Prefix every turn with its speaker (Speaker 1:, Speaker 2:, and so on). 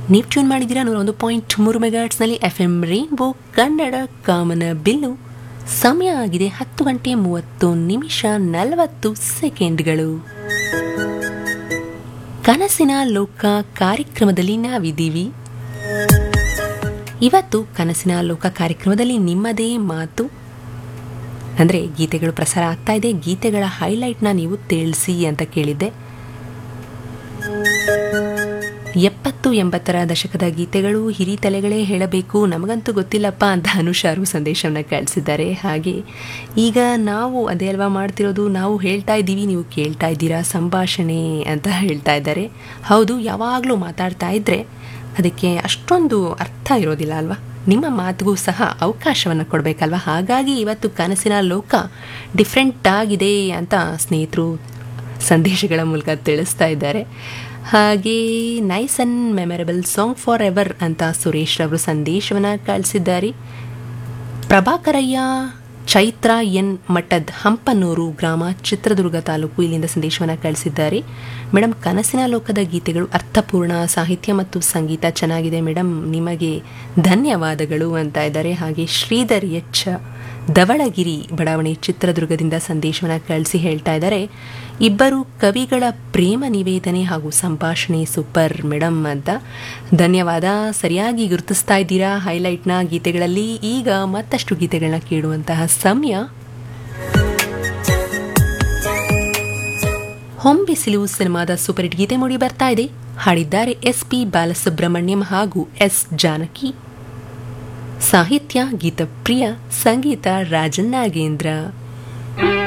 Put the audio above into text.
Speaker 1: ನೀವು ಟ್ಯೂನ್ ಮಾಡಿದ್ದೀರಾ ನೂರ ಒಂದು ಪಾಯಿಂಟ್ ಮೂರು ಮೆಗಾಟ್ಸ್ನಲ್ಲಿ ಎಫ್ ಎಂ ರೈನ್ಬೋ ಕನ್ನಡ ಕಾಮನ ಬಿಲ್ಲು ಸಮಯ ಆಗಿದೆ ಹತ್ತು ಗಂಟೆ ಮೂವತ್ತು ನಿಮಿಷ ನಲವತ್ತು ಸೆಕೆಂಡ್ಗಳು ಕನಸಿನ ಲೋಕ ಕಾರ್ಯಕ್ರಮದಲ್ಲಿ ನಾವಿದ್ದೀವಿ ಇವತ್ತು ಕನಸಿನ ಲೋಕ ಕಾರ್ಯಕ್ರಮದಲ್ಲಿ ನಿಮ್ಮದೇ ಮಾತು ಅಂದರೆ ಗೀತೆಗಳು ಪ್ರಸಾರ ಆಗ್ತಾ ಇದೆ ಗೀತೆಗಳ ಹೈಲೈಟ್ನ ನೀವು ತಿಳಿಸಿ ಅಂತ ಕೇಳಿದ್ದೆ ಎಪ್ಪತ್ತು ಎಂಬತ್ತರ ದಶಕದ ಗೀತೆಗಳು ಹಿರಿತಲೆಗಳೇ ಹೇಳಬೇಕು ನಮಗಂತೂ ಗೊತ್ತಿಲ್ಲಪ್ಪ ಅಂತ ಅನುಷಾರು ಸಂದೇಶವನ್ನು ಕಳಿಸಿದ್ದಾರೆ ಹಾಗೆ ಈಗ ನಾವು ಅದೇ ಅಲ್ವಾ ಮಾಡ್ತಿರೋದು ನಾವು ಹೇಳ್ತಾ ಇದ್ದೀವಿ ನೀವು ಕೇಳ್ತಾ ಇದ್ದೀರಾ ಸಂಭಾಷಣೆ ಅಂತ ಹೇಳ್ತಾ ಇದ್ದಾರೆ ಹೌದು ಯಾವಾಗಲೂ ಮಾತಾಡ್ತಾ ಇದ್ದರೆ ಅದಕ್ಕೆ ಅಷ್ಟೊಂದು ಅರ್ಥ ಇರೋದಿಲ್ಲ ಅಲ್ವಾ ನಿಮ್ಮ ಮಾತಿಗೂ ಸಹ ಅವಕಾಶವನ್ನು ಕೊಡಬೇಕಲ್ವ ಹಾಗಾಗಿ ಇವತ್ತು ಕನಸಿನ ಲೋಕ ಡಿಫ್ರೆಂಟ್ ಆಗಿದೆ ಅಂತ ಸ್ನೇಹಿತರು ಸಂದೇಶಗಳ ಮೂಲಕ ತಿಳಿಸ್ತಾ ಇದ್ದಾರೆ ಹಾಗೆ nice and memorable song forever ಅಂತ ಸುರೇಶ್ ರವರು ಸಂದೇಶವನ್ನು ಕಳಿಸಿದ್ದಾರೆ ಪ್ರಭಾಕರಯ್ಯ ಚೈತ್ರ ಎನ್ ಮಠದ್ ಹಂಪನೂರು ಗ್ರಾಮ ಚಿತ್ರದುರ್ಗ ತಾಲೂಕು ಇಲ್ಲಿಂದ ಸಂದೇಶವನ್ನು ಕಳಿಸಿದ್ದಾರೆ ಮೇಡಮ್ ಕನಸಿನ ಲೋಕದ ಗೀತೆಗಳು ಅರ್ಥಪೂರ್ಣ ಸಾಹಿತ್ಯ ಮತ್ತು ಸಂಗೀತ ಚೆನ್ನಾಗಿದೆ ಮೇಡಮ್ ನಿಮಗೆ ಧನ್ಯವಾದಗಳು ಅಂತ ಇದ್ದಾರೆ ಹಾಗೆ ಶ್ರೀಧರ್ ಎಚ್ ಧವಳಗಿರಿ ಬಡಾವಣೆ ಚಿತ್ರದುರ್ಗದಿಂದ ಸಂದೇಶವನ್ನು ಕಳಿಸಿ ಹೇಳ್ತಾ ಇದ್ದಾರೆ ಇಬ್ಬರು ಕವಿಗಳ ಪ್ರೇಮ ನಿವೇದನೆ ಹಾಗೂ ಸಂಭಾಷಣೆ ಸೂಪರ್ ಮೇಡಮ್ ಅಂತ ಧನ್ಯವಾದ ಸರಿಯಾಗಿ ಗುರುತಿಸ್ತಾ ಇದ್ದೀರಾ ಹೈಲೈಟ್ನ ಗೀತೆಗಳಲ್ಲಿ ಈಗ ಮತ್ತಷ್ಟು ಗೀತೆಗಳನ್ನ ಕೇಳುವಂತಹ ಸಮಯ ಹೊಂಬಿಸಿಲು ಸಿನಿಮಾದ ಸೂಪರ್ ಹಿಟ್ ಗೀತೆ ಮೂಡಿ ಬರ್ತಾ ಇದೆ ಹಾಡಿದ್ದಾರೆ ಎಸ್ ಪಿ ಬಾಲಸುಬ್ರಹ್ಮಣ್ಯಂ ಹಾಗೂ ಎಸ್ ಜಾನಕಿ ಸಾಹಿತ್ಯ ಗೀತಪ್ರಿಯ ಸಂಗೀತ ರಾಜನ್ ನಾಗೇಂದ್ರ